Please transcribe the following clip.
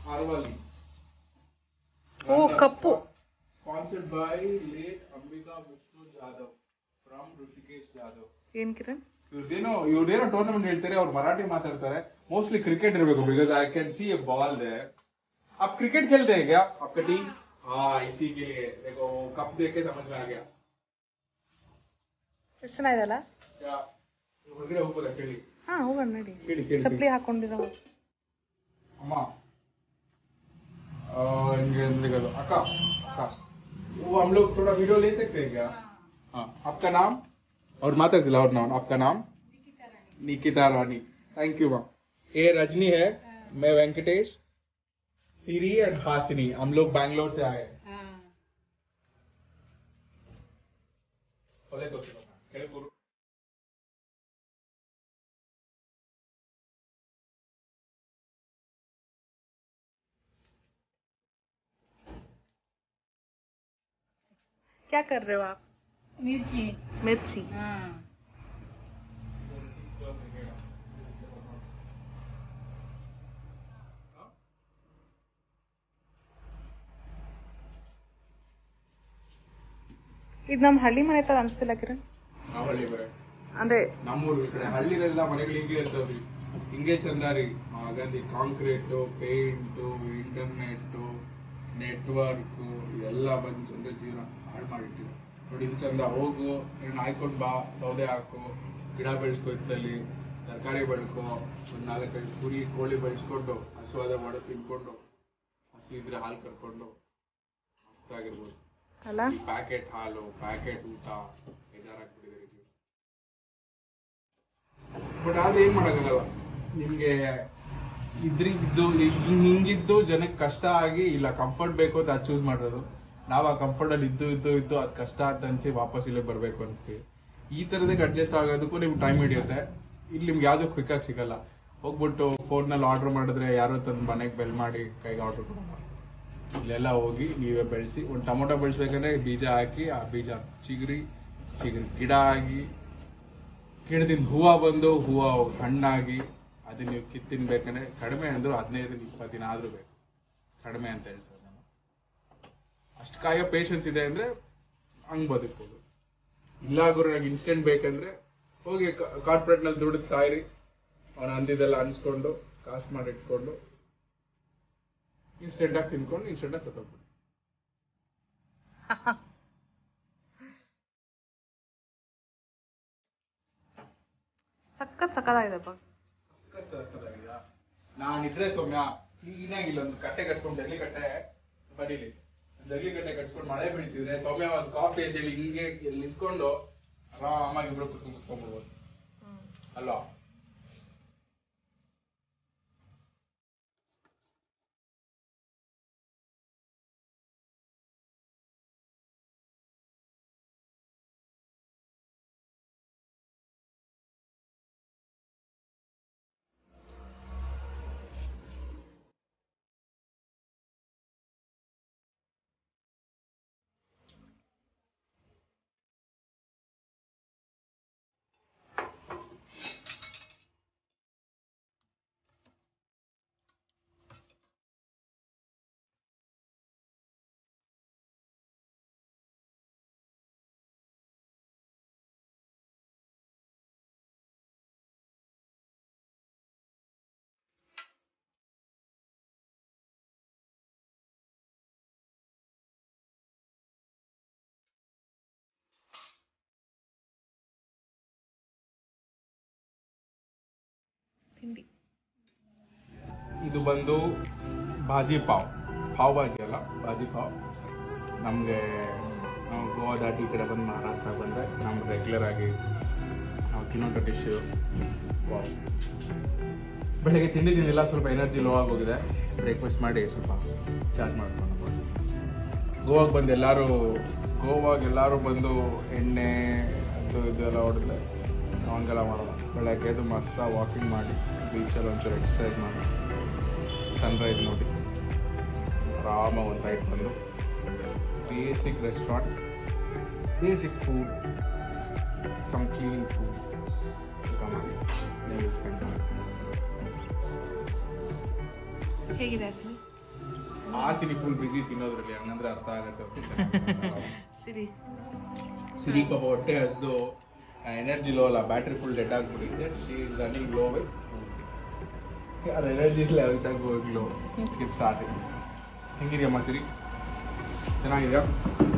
Arwali. O cup Sponsored by late Ambika Vishnu Jadhav from Rishikesh Jadhav. ಏನ್ Kiran ಇವ್ರದ್ದೇನೋ ಇವ್ರದ್ದೇನೋ tournament ಹೇಳ್ತಾರೆ ಅವ್ರು ಮರಾಠಿ ಮಾತಾಡ್ತಾರೆ mostly cricket ಇರಬೇಕು because I can see a ball there आप cricket खेलते हैं क्या आपका टीम हाँ इसी के लिए देखो वो कप देख के समझ में आ गया ಎಷ್ಟು ಚೆನ್ನಾಗಿದಲ್ಲ क्या ಹೊರಗಡೆ ಹೋಗ್ಬೋದಾ ಕೇಳಿ ಹಾ ಹೋಗೋಣ ನಡಿ ಕೇಳಿ ಕೇಳಿ ಚಪ್ಪಲಿ ಹಾಕೊಂಡಿರೋ ಅಮ್ಮ ಆ, ಹಿಂಗೆ ನಿಂತ್ಕೊಳ್ಳು. ಅಕ್ಕ ಅಕ್ಕ वो हम लोग थोड़ा वीडियो ले सकते हैं क्या हाँ आपका नाम और माताजिला और नाम आपका नाम Nikita Rani thank you ma'am ये रजनी है मैं वेंकटेश सिरी एंड हासिनी हम लोग बैंगलोर से आए हैं बोले तो सुनो, केळे गुरु क्या कर रहे हो आप मिर्ची मिर्ची हाँ ಇದು ನಮ್ಮ ಹಳ್ಳಿ ಮನೆ ತರ ಅನ್ಸ್ತಿಲ್ಲ ಕಿರಣ್ ಅವಳಿ ಬರ ಅಂದ್ರೆ ನಮ್ಮೂರು ಈ ಕಡೆ ಹಳ್ಳಿಲೆಲ್ಲ ಮನೆಗಳು ಹಿಂಗೆ ಇರ್ತಾವ್ರಿ ಹಿಂಗೆ ಚಂದ ರೀ ಹಾಗಂದಿ ಕಾಂಕ್ರೀಟ್ ಪೇಂಟ್ ಇಂಟರ್ನೆಟ್ ನೆಟ್ವರ್ಕ್ ಎಲ್ಲ ಬಂದು ಚಂದ ಜೀವನ ಹಾಳು ಮಾಡಿಟ್ಟಿಲ್ಲ ನೋಡಿ ಇದು ಚಂದ ಹೋಗು ನೀನು ಹಾಯ್ಕೊಂಡ್ ಬಾ ಸೌದೆ ಹಾಕು ಗಿಡ ಬೆಳೆಸ್ಕೊ ಇತ್ತಲ್ಲಿ ತರಕಾರಿ ಬೆಳ್ಕೊ ಒಂದ್ ನಾಲ್ಕೈದು ಕುರಿ ಕೋಳಿ ಬೆಳೆಸ್ಕೊಂಡು ಹಸುವಾದ ಮಾಡೋ ತಿನ್ಕೊಂಡು ಹಸಿ ಇದ್ರೆ ಹಾಲು ಕರ್ಕೊಂಡು ಮಸ್ತಾಗಿರ್ಬೋದು ಅಲ್ಲ ಈ ಪ್ಯಾಕೆಟ್ ಹಾಲು ಪ್ಯಾಕೆಟ್ ಊಟ ಬೇಜಾರಾಗ್ಬಿಟ್ಟಿದೆ ಜೀವ ಬಟ್ ಆದ್ರೆ ಏನ್ ಮಾಡಕ್ಕಾಗಲ್ಲ ನಿಮ್ಗೆ ಇದ್ರಿದ್ದು ಹಿಂಗ್ ಹಿಂಗಿದ್ದು ಜನಕ್ಕೆ ಕಷ್ಟ ಆಗಿ ಇಲ್ಲ ಕಂಫರ್ಟ್ ಬೇಕು ಅಂತ ಅದು ಚೂಸ್ ಮಾಡೋದು ನಾವ್ ಆ ಕಂಫರ್ಟ್ ಅಲ್ಲಿ ಇದ್ದು ಇದ್ದು ಇದ್ದು ಅದ್ ಕಷ್ಟ ಅಂತ ಅನ್ಸಿ ವಾಪಸ್ ಇಲ್ಲೇ ಬರ್ಬೇಕು ಅನ್ಸ್ತೀವಿ ಈ ತರದಕ್ಕೆ ಅಡ್ಜಸ್ಟ್ ಆಗೋದಕ್ಕೂ ನಿಮ್ಗೆ ಟೈಮ್ ಹಿಡಿಯುತ್ತೆ ಇಲ್ಲಿ ನಿಮ್ಗೆ ಯಾವ್ದು ಕ್ವಿಕ್ ಆಗಿ ಸಿಗಲ್ಲ ಹೋಗ್ಬಿಟ್ಟು ಫೋನ್ ನಲ್ಲಿ ಆರ್ಡರ್ ಮಾಡಿದ್ರೆ ಯಾರೋ ತಂದು ಮನೆಗೆ ಬೆಲ್ ಮಾಡಿ ಕೈಗೆ ಆರ್ಡರ್ ಕೊಡಲ್ಲ ಇಲ್ಲೆಲ್ಲ ಹೋಗಿ ನೀವೇ ಬೆಳೆಸಿ ಒಂದು ಟೊಮೊಟೊ ಬೆಳೆಸ್ಬೇಕಂದ್ರೆ ಬೀಜ ಹಾಕಿ ಆ ಬೀಜ ಚಿಗುರಿ ಚಿಗುರಿ ಗಿಡ ಆಗಿ ಗಿಡದಿಂದ ಹೂವ ಬಂದು ಹೂವ ಹಣ್ಣಾಗಿ ಅದನ್ನ ನೀವು ಕಿತ್ತು ತಿನ್ಬೇಕಂದ್ರೆ ಕಡಿಮೆ ಅಂದ್ರು ಹದಿನೈದು ಇಪ್ಪತ್ತು ದಿನ ಆದ್ರೂ ಬೇಕು ಕಡಿಮೆ ಅಂತ ಹೇಳ್ತಾರೆ ನಾನು ಅಷ್ಟು ಕಾಯೋ ಪೇಷನ್ಸ್ ಇದೆ ಅಂದ್ರೆ ಹಂಗ್ ಬದುಕ್ಬೋದು ಇಲ್ಲ ಗುರು ನಂಗೆ ಇನ್ಸ್ಟೆಂಟ್ ಬೇಕಂದ್ರೆ ಹೋಗಿ ಕಾರ್ಪೊರೇಟ್ ನಲ್ಲಿ ದುಡ್ದು ಸಾಯ್ರಿ ಅವನ ಅಂದಿದ್ದೆಲ್ಲ ಅನ್ಸ್ಕೊಂಡು ಕಾಸು ಮಾಡಿ ಇಟ್ಕೊಂಡು ಇನ್ಸ್ಟೆಂಟ್ ಆಗಿ ತಿನ್ಕೊಂಡು ಇನ್ಸ್ಟೆಂಟ್ ಆಗಿ ಸತ್ತೋಗ್ಬಿಡಿ ಸಖತ್ ಸಖತ್ತಾಗಿದೆಪ್ಪ ನಾನಿದ್ರೆ ಸೌಮ್ಯ ಕ್ಲೀನಾಗಿಲ್ಲ ಒಂದು ಕಟ್ಟೆ ಕಟ್ಕೊಂಡು ಜಲ್ಲಿ ಕಟ್ಟೆ ಬರೀಲಿ ಜಲ್ಲಿ ಕಟ್ಟೆ ಕಟ್ಸ್ಕೊಂಡು ಮಳೆ ಬೀಳ್ತಿದ್ರೆ ಸೌಮ್ಯ ಒಂದು ಕಾಫಿ ಅಂತೇಳಿ ಹಿಂಗೆ ಇಲ್ಲಿ ನಿಸ್ಕೊಂಡು ಆರಾಮಾಗಿ ಇಬ್ರು ಕುತ್ಕೊಂಡು ಕುತ್ಕೊಂಡ್ಬಿಡ್ಬೋದು ಅಲ್ವಾ ತಿಂಡಿ ಇದು ಬಂದು ಭಾಜಿ ಪಾವ್ ಪಾವ್ ಭಾಜಿ ಅಲ್ಲ ಭಾಜಿ ಪಾವ್ ನಮಗೆ ನಾವು ಗೋವಾ ದಾಟಿ ಈ ಕಡೆ ಬಂದು ಮಹಾರಾಷ್ಟ್ರ ಬಂದರೆ ನಮ್ಗೆ ರೆಗ್ಯುಲರ್ ಆಗಿ ನಾವು ತಿನ್ನೋಂಥ ಡಿಶ್ಶು ಪಾವ್ ಬೆಳಗ್ಗೆ ತಿಂಡಿ ತಿಂದಿಲ್ಲ ಸ್ವಲ್ಪ ಎನರ್ಜಿ ಲೋ ಆಗೋಗಿದೆ ಬ್ರೇಕ್ಫಾಸ್ಟ್ ಮಾಡಿ ಸ್ವಲ್ಪ ಚಾರ್ಜ್ ಮಾಡ್ಕೊಂಡು ಗೋವಾಗೆ ಬಂದು ಎಲ್ಲರೂ ಗೋವಾಗೆ ಎಲ್ಲರೂ ಬಂದು ಎಣ್ಣೆ ಅದು ಇದೆಲ್ಲ ಹೊಡೆದ್ರೆ ನಾವು ಹಂಗೆಲ್ಲ ಮಾಡೋಲ್ಲ ಬೆಳಗ್ಗೆ ಎದ್ದು ಮಸ್ತ ವಾಕಿಂಗ್ ಮಾಡಿ ಬೀಚಲ್ಲಿ ಒಂಚೂರು ಎಕ್ಸಸೈಸ್ ಮಾಡಿ ಸನ್ರೈಸ್ ನೋಡಿ ಆರಾಮಾಗಿ ಒಂದು ರೈಡ್ ಬಂದು basic restaurant basic food some clean food ಊಟ ಮಾಡಿ ನೀವು ಸ್ಪೆಂಡ್ ಮಾಡಿ ಹೇಗಿದೆ ಆಕ್ಚುಲಿ ಆ ಸಿರಿ ಫುಲ್ ಬಿಸಿ ತಿನ್ನೋದ್ರಲ್ಲಿ ಹಂಗಂದ್ರೆ ಅರ್ಥ ಆಗತ್ತೆ ಅವ್ರಿಗೆ ಚೆನ್ನಾಗಿ. ಸಿರಿ ಸಿರಿ ಪಾಪ ಹೊಟ್ಟೆ ಹಸ್ದು ಎನರ್ಜಿ ಲೋ ಅಲ್ಲ ಬ್ಯಾಟ್ರಿ ಫುಲ್ ಡೆಡ್ ಆಗ್ಬಿಟ್ಟಿದೆ she is running low with your energy levels ಆಗಿ ಹೋಗಿ ಲೋ ಸ್ಟಾರ್ಟ್ ಹೆಂಗಿದೆಯಮ್ಮ ಸಿರಿ ಚೆನ್ನಾಗಿದೆಯಾ